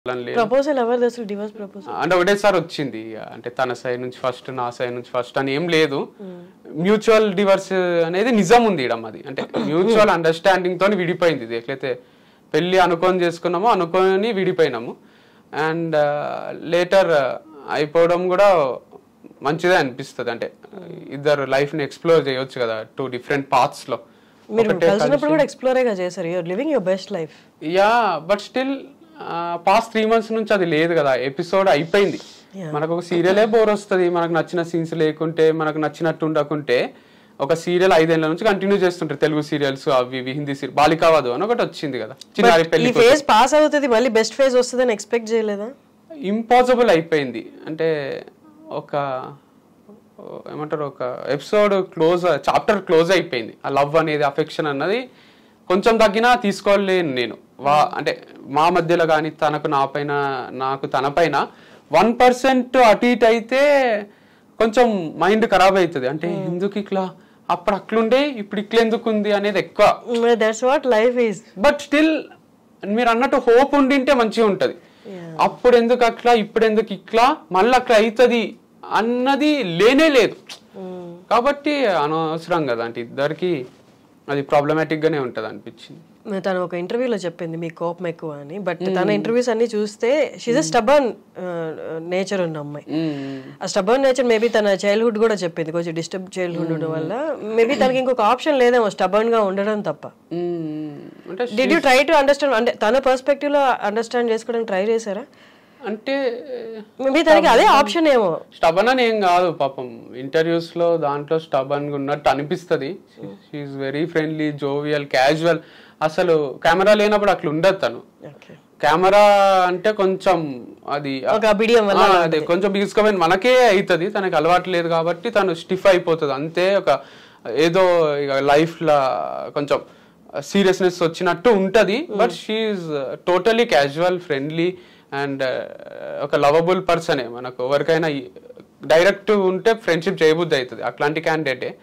అని లేదు ప్రపోజల్ ఎవరిది అసలు డివోర్స్ ప్రపోజల్ అంటే ఒకటేసారి వచ్చింది ఇక. అంటే తన సైడ్ నుంచి ఫస్ట్ నా సైడ్ నుంచి ఫస్ట్ అని ఏం లేదు మ్యూచువల్ డివర్స్ అనేది నిజం ఉంది ఇడ మాది అంటే మ్యూచువల్ అండర్స్టాండింగ్ తోని విడిపోయింది ఇది ఎట్లయితే పెళ్లి అనుకొని చేసుకున్నామో అనుకొని విడిపోయినాము అండ్ లేటర్ అయిపోవడం కూడా మంచిదే అనిపిస్తుంది అంటే ఇద్దరు లైఫ్ ని ఎక్స్ప్లోర్ చేయొచ్చు కదా టూ డిఫరెంట్ పాత్స్ లో మీరు ఒకటే కలిసినప్పుడు కూడా ఎక్స్ప్లోరేగా చేశారు your living your best life yeah but still past three months నుంచి అది లేదు కదా ఎపిసోడ్ అయిపోయింది మనకు ఒక సీరియలే బోర్ వస్తుంది మనకు నచ్చిన సీన్స్ లేకుంటే మనకు నచ్చినట్టు ఉండకుంటే ఒక సీరియల్ ఐదేళ్ల నుంచి కంటిన్యూ చేస్తుంటారు తెలుగు సీరియల్స్ అవి ఇవి హిందీ సీరియల్ బాలికావదు అని ఒకటి వచ్చింది కదా చిన్నారి ఈ పెళ్లి ఫేజ్ పాస్ అవుతుంది మళ్ళీ బెస్ట్ ఫేజ్ వస్తుందని ఎక్స్పెక్ట్ చేయలేదా ఇంపాసిబుల్ అయిపోయింది అంటే ఒక ఏమంటారు ఒక ఎపిసోడ్ క్లోజ్ చాప్టర్ క్లోజ్ అయిపోయింది ఆ లవ్ అనేది అఫెక్షన్ అన్నది కొంచెం తగ్గినా తీసుకోలేను నేను వా అంటే మా మధ్యలో కానీ తనకు నా పైన నాకు తన పైన వన్ పర్సెంట్ అటు ఇటు అయితే కొంచెం మైండ్ ఖరాబ్ అవుతుంది అంటే ఎందుకు ఇట్లా అప్పుడు అట్లుండే ఇప్పుడు ఇట్లా ఎందుకు ఉంది అనేది ఎక్కువ that's what life is but still మీరు అన్నట్టు హోప్ ఉండింటే మంచిగా ఉంటది అప్పుడు ఎందుకు అట్లా ఇప్పుడు ఎందుకు ఇట్లా మళ్ళీ అట్లా అవుతుంది అన్నది లేనే లేదు కాబట్టి అనవసరం కదా అంటే ఇద్దరికి అది ప్రాబ్లమాటిక్ గానే ఉంటది అనిపించింది తను ఒక ఇంటర్వ్యూలో చెప్పింది మీ కోపం ఎక్కువ అని బట్ తన ఇంటర్వ్యూస్ అన్ని చూస్తే షీజ్ అ స్టబర్న్ నేచర్ ఉన్న అమ్మాయి ఆ స్టబర్న్ నేచర్ మేబీ తన చైల్డ్హుడ్ కూడా చెప్పింది కొంచెం డిస్టర్బ్ చైల్డ్హుడ్ ఉండడం వల్ల మేబీ తనకి ఇంకొక ఆప్షన్ లేదేమో స్టబర్న్ గా ఉండడం తప్ప మ్మ్. అంటే did you try to understand అంటే తన పర్స్పెక్టివ్ లో అండర్స్టాండ్ చేసుకోవడానికి ట్రై చేశారా అంటే మేబీ తనకి అదే ఆప్షన్ ఏమో స్టబన్ అని ఏం కాదు పాపం ఇంటర్వ్యూస్ లో దాంట్లో స్టబన్ ఉన్నట్టు అనిపిస్తుంది she's very friendly jovial casual అసలు కెమెరా లేనప్పుడు అట్లా ఉండదు తను ఓకే కెమెరా అంటే కొంచెం అది ఒక బిడియం వల్ల ఆ, అదే కొంచెం బిగుసుకపోయిన మనకే అవుతుంది తనకి అలవాటు లేదు కాబట్టి తను స్టిఫ్ అయిపోతుంది అంతే ఒక ఏదో ఇక లైఫ్ లా కొంచెం సీరియస్నెస్ వచ్చినట్టు ఉంటది but she's totally casual friendly and ఒక లవబుల్ పర్సనే మనకు ఎవరికైనా డైరెక్ట్ ఉంటే ఫ్రెండ్షిప్ చేయబుద్ధి అవుతుంది అట్లాంటి క్యాండిడేటే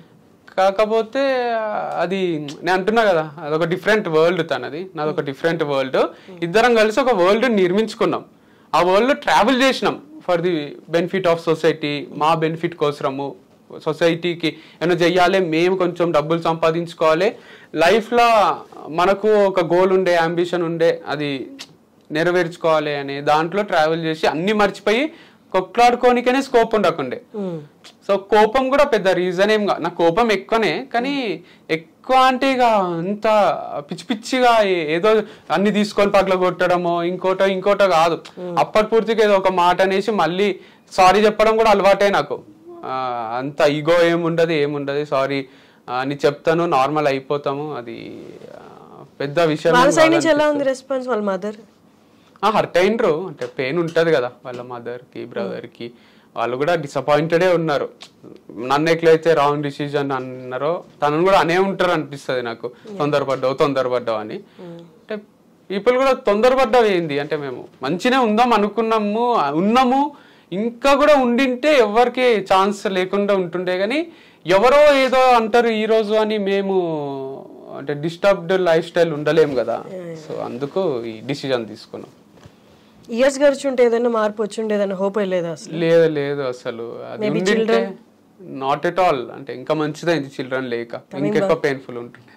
కాకపోతే అది నేను అంటున్నా కదా అదొక డిఫరెంట్ వరల్డ్ తనది నాది ఒక డిఫరెంట్ వరల్డ్ ఇద్దరం కలిసి ఒక వరల్డ్ నిర్మించుకున్నాం ఆ వరల్డ్ ట్రావెల్ చేసినాం for the benefit of society మా బెనిఫిట్ కోసము సొసైటీకి ఏమైనా చెయ్యాలి మేము కొంచెం డబ్బులు సంపాదించుకోవాలి లైఫ్లో మనకు ఒక గోల్ ఉండే అంబిషన్ ఉండే అది నెరవేర్చుకోవాలి అనే దాంట్లో ట్రావెల్ చేసి అన్ని మర్చిపోయి కొట్లాడుకోనికనే స్కోప్ ఉండకుండే సో కోపం కూడా పెద్ద రీజన్ ఏం కా నా కోపం ఎక్కువనే కానీ ఎక్కువ అంటే ఇక అంత పిచ్చి పిచ్చిగా ఏ- ఏదో అన్ని తీసుకొని పగల కొట్టడమో ఇంకోటో ఇంకోటో కాదు అప్పటి పూర్తిగా ఏదో ఒక మాట అనేసి మళ్ళీ సారీ చెప్పడం కూడా అలవాటే నాకు ఆ, అంత ఈగో ఏముండదు ఏముండదు సారీ అని చెప్తాను నార్మల్ అయిపోతాము అది ఆ, పెద్ద విషయం వాళ్ళ ఏం సైడ్ కాదు నుంచి ఎలా ఉంది రెస్పాన్స్ వాళ్ళ మదర్ హర్ట్ అయినరు అంటే పెయిన్ ఉంటది కదా వాళ్ళ మదర్ కి బ్రదర్ కి వాళ్ళు కూడా డిసప్పాయింటెడే ఉన్నారు నన్ను ఎట్లయితే రాంగ్ డిసిజన్ అన్నారో తనను కూడా అనే ఉంటారు అనిపిస్తుంది నాకు తొందరపడ్డావు తొందరపడ్డావు అని అంటే పీపుల్ కూడా తొందరపడ్డావు ఏంది అంటే మేము మంచినే ఉందాం అనుకున్నాము ఉన్నాము ఇంకా కూడా ఉండింటే ఎవరికి ఛాన్స్ లేకుండా ఉంటుండే కానీ ఎవరో ఏదో అంటారు ఈ రోజు అని మేము అంటే డిస్టర్బ్డ్ లైఫ్ స్టైల్ ఉండలేము కదా సో అందుకు ఈ డిసిజన్ తీసుకున్నాం ఇయర్స్ గడిచుంటే ఏదైనా మార్పు వచ్చి ఏదైనా హోప్ లేదా అసలు లేదు లేదు అసలు అది ఉండింటే నాట్ ఎట్ ఆల్ అంటే ఇంకా మంచిదైంది చిల్డ్రన్ లేక ఇంకెక్కువ పెయిన్ఫుల్ ఉంటుంది